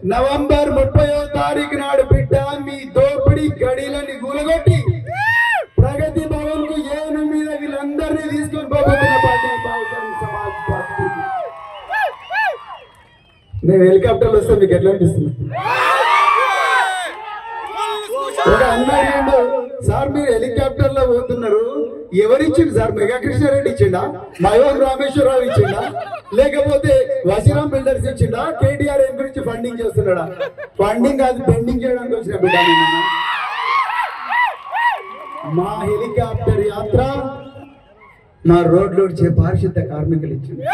November ముప్పయో తారీఖు నాడు బిడ్డ మీ దోపిడీ గడిలని కూలగొట్టి ప్రగతి భవన్ కు ఏను మీద వీళ్ళందరినీ తీసుకొని పోబోతున్న పార్టీ బహుజన్ సమాజ్ పార్టీ మేము హెలికాప్టర్లు వస్తే మీకు ఎట్లా అనిపిస్తుంది ఒక అన్నాడు సార్ మీరు హెలికాప్టర్ లో పోతున్నారు ఎవరిచ్చిండు సార్ మెగా కృష్ణారెడ్డి ఇచ్చిండా మయోన్ రామేశ్వరరావు ఇచ్చిండా లేకపోతే వశీరామ్ బిల్డర్స్ ఇచ్చిండా కేటీఆర్ ఏం గురించి ఫండింగ్ చేస్తున్నాడా ఫండింగ్ అది పెండింగ్ చేయడానికి వచ్చిన బిడ్డ నేను. మా హెలికాప్టర్ యాత్ర మా రోడ్లు వచ్చే పారిశుద్ధ కార్మికులు ఇచ్చింది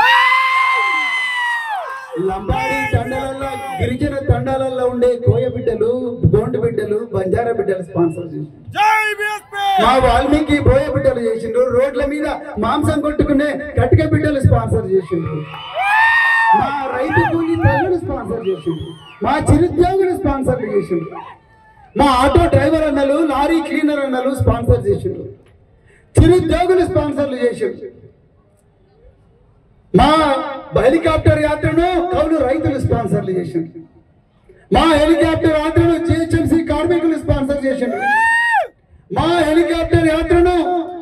లంబాడి తండాలల్లో గిరిజన తండాలల్లో ఉండే కోయ బిడ్డలు గోండు బిడ్డలు బంజారా బిడ్డలు స్పాన్సర్ చేసిండ్రు మా వాల్మీకి బోయ బిడ్డలు చేసిండ్రు రోడ్ల మీద మాంసం కొట్టుకునే కటిక బిడ్డలు స్పాన్సర్ చేసిండ్రు మా రైతు కూలి తల్లులు స్పాన్సర్ చేసిండ్రు మా చిరుద్యోగులు స్పాన్సర్ చేసిండ్రు మా ఆటో డ్రైవర్ అన్నలు లారీ క్లీనర్ అన్నలు స్పాన్సర్ చేసిండ్రు చిరుద్యోగులు స్పాన్సర్లు చేసిండ్రు మా హెలికాప్టర్ యాత్రను కౌలు రైతులు స్పాన్సర్లు చేసిండ్రు మా హెలికాప్టర్ యాత్రను జిహెచ్ఎంసీ కార్మికులు స్పాన్సర్ చేసిండ్రు మా హెలికాప్టర్ యాత్రను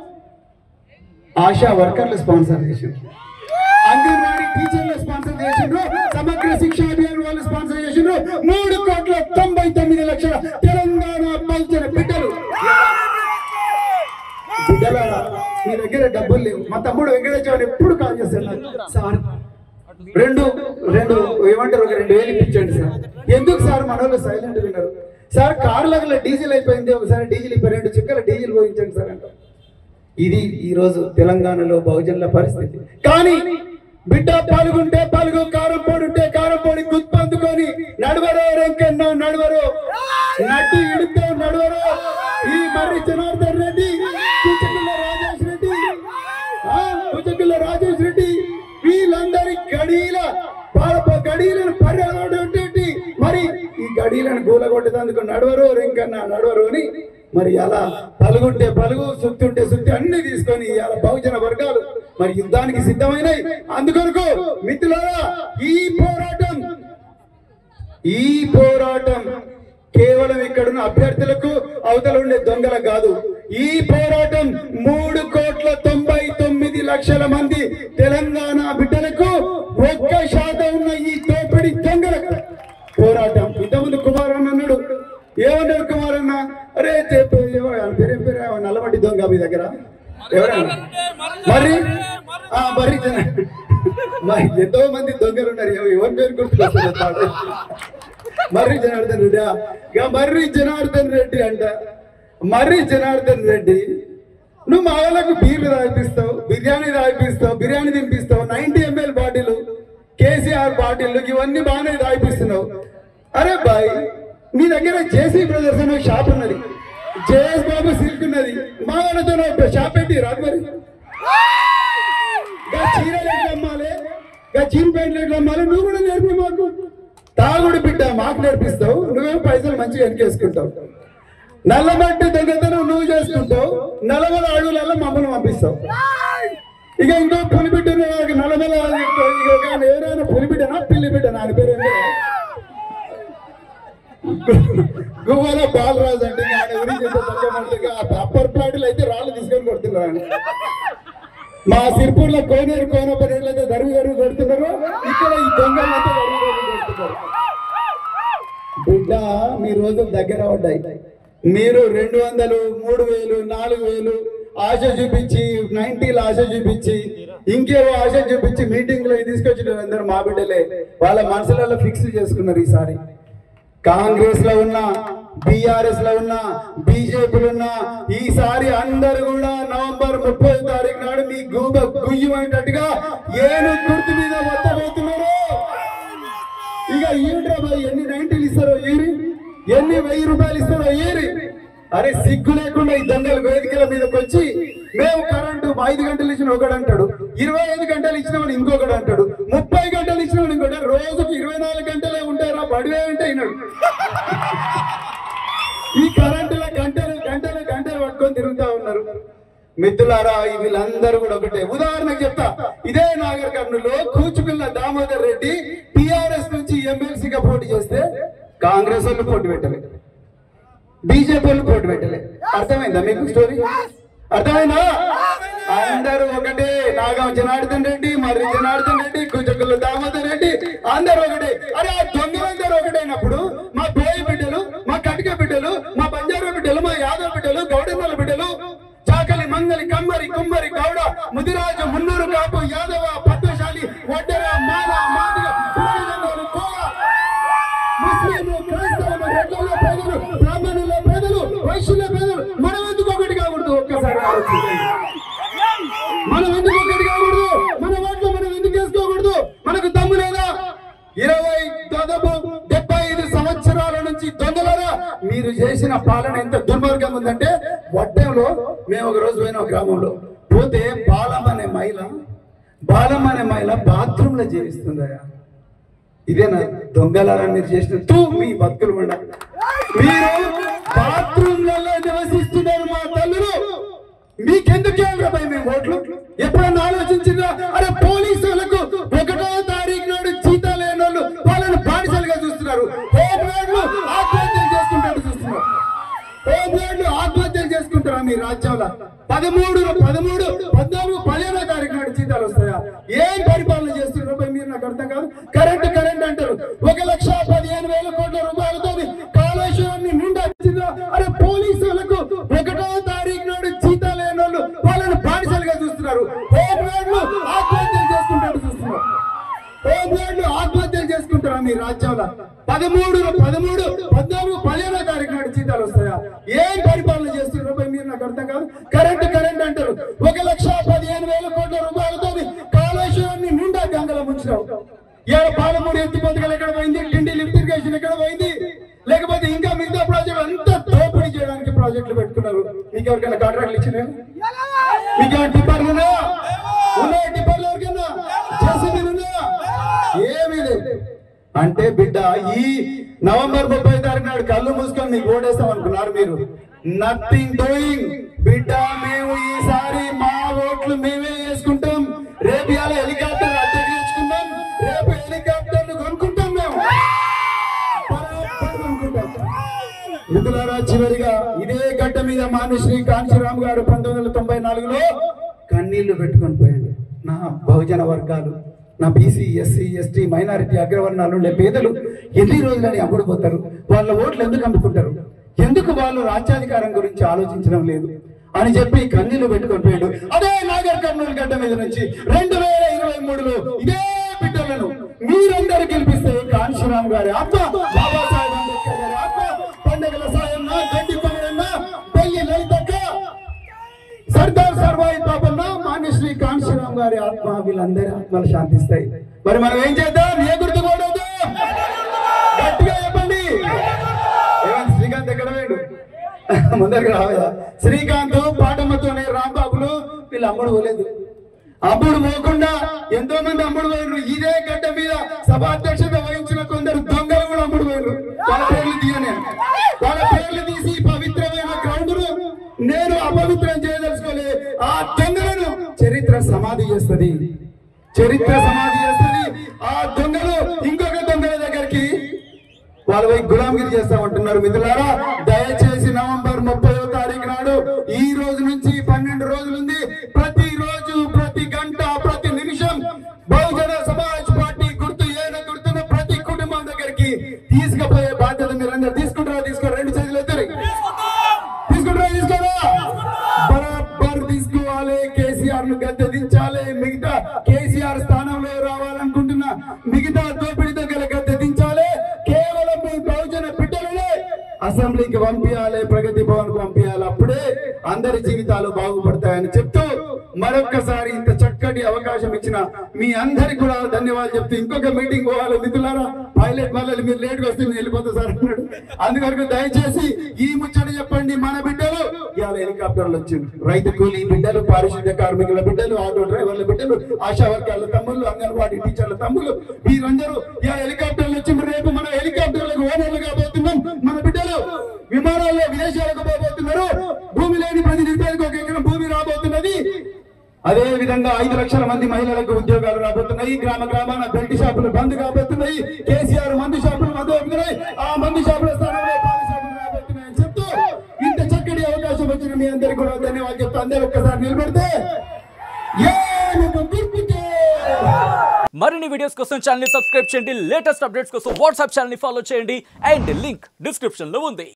ఆశా వర్కర్లు స్పాన్సర్ చేసిండ్రు అంగన్వాడీ టీచర్లు స్పాన్సర్ చేసిండ్రు సమగ్ర శిక్ష అభియాన్ వాళ్ళు స్పాన్సర్ చేసిండ్రు మూడు కోట్ల తొంభై తొమ్మిది లక్షల తెలంగాణ పల్చిన బిడ్డలు బిడ్డలారా మీ దగ్గర డబ్బులు లేవు మా తమ్ముడు వెంకటేశ్వర ఎప్పుడు కాల్ చేస్తాడు నాకు. సార్ రెండు రెండు ఏమంటారు ఒక రెండు వేలు ఇప్పించండి సార్ ఎందుకు సార్ మన వాళ్ళు సైలెంట్ విన్నారు సార్ కార్లలో డీజిల్ అయిపోయింది ఒకసారి డీజిల్ ఇప్పి రెండు చుక్కల డీజిల్ పోయించండి సార్ అంటారు ఇది ఈ రోజు తెలంగాణలో బహుజనుల పరిస్థితి కానీ బిడ్డ పాల్గొంటే పాల్గొ కారం పొడి ఉంటే కారం పొడి గుర్తందుకొని నడవరో రెంకెన్నో నడవరో నటి ఇడితే నడవరో ఈ మర్రి జనార్దన్ రెడ్డి కుచకుల రాజేష్ రెడ్డి ఆ, కుచకుల రాజేష్ రెడ్డి వీళ్ళందరి గడీల పాలప గడీలను పర్యావరణి మరి ఈ గడీలను గూలగొట్టేందుకు నడవరు రెంకన్న నడవరు అని మరి అలా పలుగుంటే పలుగు సుత్తుంటే సుత్తి అన్ని తీసుకొని ఇవాళ బహుజన వర్గాలు మరి యుద్ధానికి సిద్ధమైనవి అందుకొరకు మిత్రులారా ఈ పోరాటం ఈ పోరాటం కేవలం ఇక్కడున్న అభ్యర్థులకు అవతల ఉండే దొంగలకు కాదు ఈ పోరాటం మూడు కోట్ల తొంభై తొమ్మిది లక్షల మంది తెలంగాణ బిడ్డలకు ఒక్క శాతం ఉన్న ఈ దోపిడి దొంగలకు పోరాటం ఇంతకుముందు కుమార్ అన్న అన్నాడు ఏమన్నాడు కుమార్ అన్న అరే చెప్పు ఏమో ఆయన పేరు ఏం పేరు ఆయన నల్లబడి దొంగ మీ దగ్గర ఎవరన్నా మరి ఆ మరి జన- మరి ఎంతో మంది దొంగలు ఉన్నారు ఎవ- ఎవరి పేరు గుర్తుకొస్తుంది మర్రి జనార్దన్ రెడ్డి ఇక మర్రి జనార్దన్ రెడ్డి అంట మర్రి జనార్దన్ రెడ్డి నువ్వు మా వాళ్ళకు బీర్లు తాగిపిస్తావు బిర్యానీ తాగిపిస్తావు బిర్యానీ తినిపిస్తావు ninety ML bottle KCR bottle ఇవన్నీ బాగానే తాగిపిస్తున్నావు అరే బాయ్ నీ దగ్గర జేసీ బ్రదర్స్ అనే షాప్ ఉన్నది జేఎస్ బాబు సిల్క్ ఉన్నది మా వాళ్ళతో నాకు షాప్ పెట్టి రాదు మరి గా చీరలు ఎట్లా అమ్మాలి గా జీన్ ప్యాంట్లు ఎట్లా అమ్మాలి నువ్వు కూడా నేర్పి మాకు తాగుడు బిడ్డ మాకు నేర్పిస్తావు నువ్వేం పైసలు మంచిగా వెనకేసుకుంటావు నల్లబట్టి దొంగతనం నువ్వు చేసుకుంటావు నల్లమల అడుగులలో మమ్మల్ని పంపిస్తావు ఇక ఇంకో పులిబిడ్డ నల్లమల ఇక ఒక ఆయన ఎవరైనా పులిబిడ్డనా పిల్లి బిడ్డనా అని పేరు ఏం పేరు? గువ్వల బాలరాజు అంటే ఇంకా ఆయన గురించి ఎంత తగ్గమంటే అప్పర్ ప్లాట్లు అయితే రాళ్ళు తీసుకొని కొడుతున్నారు ఆయన. మా సిరిపూర్లో కోనేరు కోనపని ఎట్లయితే దరువు దరువు కొడుతున్నారో ఇక్కడ ఈ దొంగలంతా దరువు దరువు కొడుతున్నారు బిడ్డ మీ రోజులు దగ్గర పడ్డాయి మీరు రెండు వందలు మూడు వేలు నాలుగు వేలు ఆశ చూపించి నైన్టీలు ఆశ చూపించి ఇంకేవో ఆశ చూపించి మీటింగ్ లో తీసుకొచ్చిన అందరూ మా బిడ్డలే వాళ్ళ మనసులలో ఫిక్స్ చేసుకున్నారు ఈసారి కాంగ్రెస్ లో ఉన్న బిఆర్ఎస్ లో ఉన్న బీజేపీలో ఉన్న ఈసారి అందరు కూడా నవంబర్ ముప్పై తారీఖు నాడు మీ గూబ గుయ్యమైనట్టుగా ఏను గుర్తు మీద వద్దబోతున్నారు ఇక ఏంట్రా బాయ్ ఎన్ని నైన్టీలు ఇస్తారో ఏరి ఎన్ని వెయ్యి రూపాయలు ఇస్తారో ఏరి అరే సిగ్గు లేకుండా ఈ దొంగలు వేదికల మీదకి వచ్చి మేము కరెంటు ఐదు గంటలు ఇచ్చిన ఒకడు అంటాడు ఇరవై ఐదు గంటలు ఇచ్చిన వాడు ఇంకొకడు అంటాడు ముప్పై గంటలు ఇచ్చిన వాడు ఇంకోటి రోజుకి ఇరవై నాలుగు గంటలే ఉంటారా బడివే అంటే అయినాడు ఈ కరెంటుల గంటలు గంటలు గంటలు పట్టుకొని తిరుగుతా ఉన్నారు మిత్రులారా ఈ వీళ్ళందరూ కూడా ఒకటే ఉదాహరణకు చెప్తా ఇదే నాగర్ కర్నూలులో కూచుపిల్ల దామోదర్ రెడ్డి టిఆర్ఎస్ నుంచి ఎమ్మెల్సీగా పోటీ చేస్తే కాంగ్రెస్ వాళ్ళు పోటీ పెట్టలే బీజేపీ వాళ్ళు పోటీ పెట్టలే అర్థమైందా మీకు స్టోరీ అర్థమైందా అందరూ ఒకటే నాగం జనార్దన్ రెడ్డి మరి జనార్దన్ రెడ్డి కుచకుల దామోదర్ రెడ్డి అందరూ ఒకటే అరే ఆ దొంగలందరూ ఒకటైనప్పుడు మా పోయి బిడ్డలు మా కటిక బిడ్డలు మా బంజారా బిడ్డలు మా యాదవ్ బిడ్డలు గౌడమ్మల బిడ్డలు చాకలి మంగలి కమ్మరి కుమ్మరి గౌడ ముదిరాజు మున్నూరు కాపు యాదవ పద్మశాలి వడ్డెర మాల మాదిగ పురుషజనులు, కోవ, ముస్లింలు క్రైస్తవులు రెడ్ల పేదలు బ్రాహ్మణుల పేదలు వైశ్యుల పేదలు మనం ఎందుకు ఒకటి కాకూడదు ఒక్కసారి ఆలోచించండి మనం ఎందుకు ఒకటి కాకూడదు మన ఓట్లు మనం ఎందుకు వేసుకోకూడదు మనకు దమ్ము లేదా ఇరవై దాదాపు డెబ్బై ఐదు సంవత్సరాల నుంచి దొంగలరా మీరు చేసిన పాలన ఎంత దుర్మార్గంగా ఉందంటే వడ్డంలో మేము ఒక రోజు పోయిన ఒక గ్రామంలో పోతే బాలం అనే మహిళ బాలం అనే మహిళ బాత్రూమ్ లో జీవిస్తుందయా ఇదేనా దొంగలారా మీరు చేసిన తూ మీ బతుకులు ఉండ మీరు బాత్రూమ్లలో నివసిస్తున్నారు మా తల్లులు మీకెందుకు భయ మేము ఓట్లు ఎప్పుడన్నా ఆలోచించిందా అరే పోలీసులకు ఒకటో తారీఖు నాడు జీతా లేని వాళ్ళు వాళ్ళని బానిసలుగా చూస్తున్నారు హోమ్ గార్డులు ఆత్మహత్యలు చేసుకుంటారు చూస్తున్నారు హోమ్ గార్డులు ఆత్మహత్యలు చేసుకుంటారా మీ రాజ్యంలో పదమూడు పదమూడు పద్నాలుగు పదిహేనో తారీఖు నాడు జీతాలు వస్తాయా ఏం పరిపాలన చేస్తున్నారు భయ్ మీరు నాకు అర్థం కాదు కరెంట్ కరెంట్ అంటారు ఒక లక్ష పదిహేను వేల కోట్ల రూపాయలతో కాళేశ్వరాన్ని నిండా ఇచ్చిండ్రా? అరే పోలీసులకు ఒకటో తారీఖు నాడు జీతాలు లేని వాళ్ళు వాళ్ళని బానిసలుగా చూస్తున్నారు హోమ్ గార్డులు ఆత్మహత్యలు చేసుకుంటారు చూస్తున్నారు హోమ్ గార్డులు ఆత్మహత్యలు చేసుకుంటారా మీ రాజ్యంలో పదమూడు పదమూడు పద్నాలుగు పదిహేనో తారీఖు నాడు జీతాలు వస్తాయా ఏం పరిపాలన చేస్తున్నారు భయ్ మీరు నాకు అర్థం కాదు కరెంట్ కరెంట్ అంటారు ఒక లక్ష పదిహేను వేల కోట్ల రూపాయలతో కాళేశ్వరాన్ని నిండా గంగల ముంచినావు ఇవాళ పాలమూరు ఎత్తి పొందగలు ఎక్కడ పోయింది టిండి లిఫ్ట్ ఇరిగేషన్ ఎక్కడ పోయింది లేకపోతే ఇంకా మిగతా ప్రాజెక్ట్ అంతా దోపిడీ చేయడానికి ప్రాజెక్టులు పెట్టుకున్నారు మీకు ఎవరికైనా కాంట్రాక్ట్లు ఇచ్చినా మీకు ఏమైనా టిప్పర్లు ఉన్నాయా ఉన్నాయా టిప్పర్లు ఎవరికైనా జేసీబీలు ఉన్నాయా ఏమీ లేదు అంటే బిడ్డ ఈ నవంబర్ ముప్పై తారీఖు నాడు కళ్ళు మూసుకొని మీకు ఓటేస్తాం అనుకున్నారు మీరు నథింగ్ డూయింగ్ బిడ్డ మేము ఈసారి మా ఓట్లు మేమే వేసుకుంటాం రేపు ఇవాళ హెలికాప్టర్ అద్దె తెచ్చుకుందాం రేపు హెలికాప్టర్లు కొనుక్కుంటాం మేము బరాబర్ కొనుక్కుంటాం. మిత్రులారా చివరిగా ఇదే గడ్డ మీద మానుశ్రీ కాంచీరామ్ గారు పంతొమ్మిది వందల తొంభై నాలుగులో కన్నీళ్లు పెట్టుకొని పోయాడు నా బహుజన వర్గాలు నా బీసీ ఎస్సీ ఎస్టీ మైనారిటీ అగ్రవర్ణాలు ఉండే పేదలు ఎన్ని రోజులని అమ్ముడుపోతారు వాళ్ళ ఓట్లు ఎందుకు అమ్ముకుంటారు ఎందుకు వాళ్ళు రాజ్యాధికారం గురించి ఆలోచించడం లేదు అని చెప్పి కన్నీళ్లు పెట్టుకొని పోయాడు అదే నాగర్ కర్నూలు గడ్డ మీద నుంచి రెండు వేల ఇరవై మూడులో ఇదే బిడ్డలను మీరందరూ గెలిపిస్తే కాంశీరామ్ గారి ఆత్మ బాబాసాహెబ్ అంబేద్కర్ గారి ఆత్మ పండుగల సాయన్న గడ్డి పగడన్న పెళ్లి లలితక్క సర్దార్ సర్వాయి బాబన్న మాన్యశ్రీ కాంశీరామ్ గారి ఆత్మ వీళ్ళందరి ఆత్మలు శాంతిస్తాయి మరి మనం ఏం చేద్దాం ఏ గుర్తు కూడదు గట్టిగా చెప్పండి ఏమండి శ్రీకాంత్ ఎక్కడ వేడు ముందరికి రావదా శ్రీకాంత్ పాటమ్మతోనే రాంబాబులు వీళ్ళు అమ్ముడు పోలేదు అమ్ముడు పోకుండా ఎంతో మంది అమ్ముడు పోయినారు ఇదే గడ్డ మీద సభాధ్యక్షత వహించిన కొందరు దొంగలు కూడా అమ్ముడు పోయినారు వాళ్ళ పేర్లు తీయనే వాళ్ళ పేర్లు తీసి ఈ పవిత్రమైన గ్రౌండ్ నేను అపవిత్రం చేయదలుచుకోలే ఆ దొంగలను చరిత్ర సమాధి చేస్తది చరిత్ర సమాధి చేస్తది ఆ దొంగలు ఇంకొక దొంగల దగ్గరికి వాళ్ళ పోయి గులాంగిరి చేస్తామంటున్నారు మిత్రులారా దయచేసి నవంబర్ ముప్పై తారీఖు నాడు ఈ రోజు నుంచి పన్నెండు రోజులుంది ప్రతి రోజు ప్రతి గంట ప్రతి నిమిషం బహుజన సమాజ్ పార్టీ గుర్తు ఏన గుర్తున్న ప్రతి కుటుంబం దగ్గరికి తీసుకుపోయే బాధ్యత మీరందరూ తీసుకుంటారా తీసుకో రెండు చేతులు ఎత్తురి తీసుకుంటారా తీసుకోరా బరాబర్ తీసుకోవాలి కేసీఆర్ ను గద్దె దించాలి మిగతా కేసీఆర్ స్థానంలో రావాలనుకుంటున్న మిగతా దోపిడీ దగ్గర గద్దె దించాలి కేవలం మీ బహుజన బిడ్డలనే అసెంబ్లీకి పంపించాలి ప్రగతి భవన్ కు పంపించాలి అప్పుడే అందరి జీవితాలు బాగుపడతాయని చెప్తూ మరొక్కసారి ఇంత చక్కటి అవకాశం ఇచ్చిన మీ అందరికి కూడా ధన్యవాదాలు చెప్తూ ఇంకొక మీటింగ్ పోవాలి మిత్రులారా పైలట్ వల్ల మీరు లేట్ వస్తే నేను వెళ్ళిపోతా సార్ అన్నాడు అందువరకు దయచేసి ఈ ముచ్చట చెప్పండి మన బిడ్డలు ఇవాళ హెలికాప్టర్లు వచ్చింది రైతు కూలీ బిడ్డలు పారిశుద్ధ్య కార్మికుల బిడ్డలు ఆటో డ్రైవర్ల బిడ్డలు ఆశా వర్గాల తమ్ముళ్ళు అంగన్వాడీ టీచర్ల తమ్ముళ్ళు వీరందరూ ఇవాళ హెలికాప్టర్లు వచ్చింది రేపు మన హెలికాప్టర్లకు ఓనర్లు కాబోతున్నాం మన బిడ్డలు విమానాల్లో విదేశాలకు పోబోతున్నారు భూమి లేని ప్రతి నిరుపేదకు ఒక ఎకరం భూమి రాబోతున్నారు అదే విధంగా ఐదు లక్షల మంది మహిళలకు ఉద్యోగాలు రాబోతున్నాయి గ్రామ గ్రామాన బెల్ట్ షాపులు బంద్ కాబోతున్నాయి కేసీఆర్ మందు షాపులు మందు అమ్ముతున్నాయి ఆ మందు షాపుల స్థానంలో పాల షాపులు రాబోతున్నాయని చెప్తూ ఇంత చక్కటి అవకాశం వచ్చిన మీ అందరికీ కూడా ధన్యవాదాలు చెప్తూ అందరూ ఒక్కసారి నిలబెడితే ఏనుగు గుర్తుకే మరిన్ని వీడియోస్ కోసం ఛానల్ సబ్స్క్రైబ్ చేయండి లేటెస్ట్ అప్డేట్స్ కోసం వాట్సాప్ ఛానల్ ఫాలో చేయండి అండ్ లింక్ డిస్క్రిప్షన్ లో ఉంది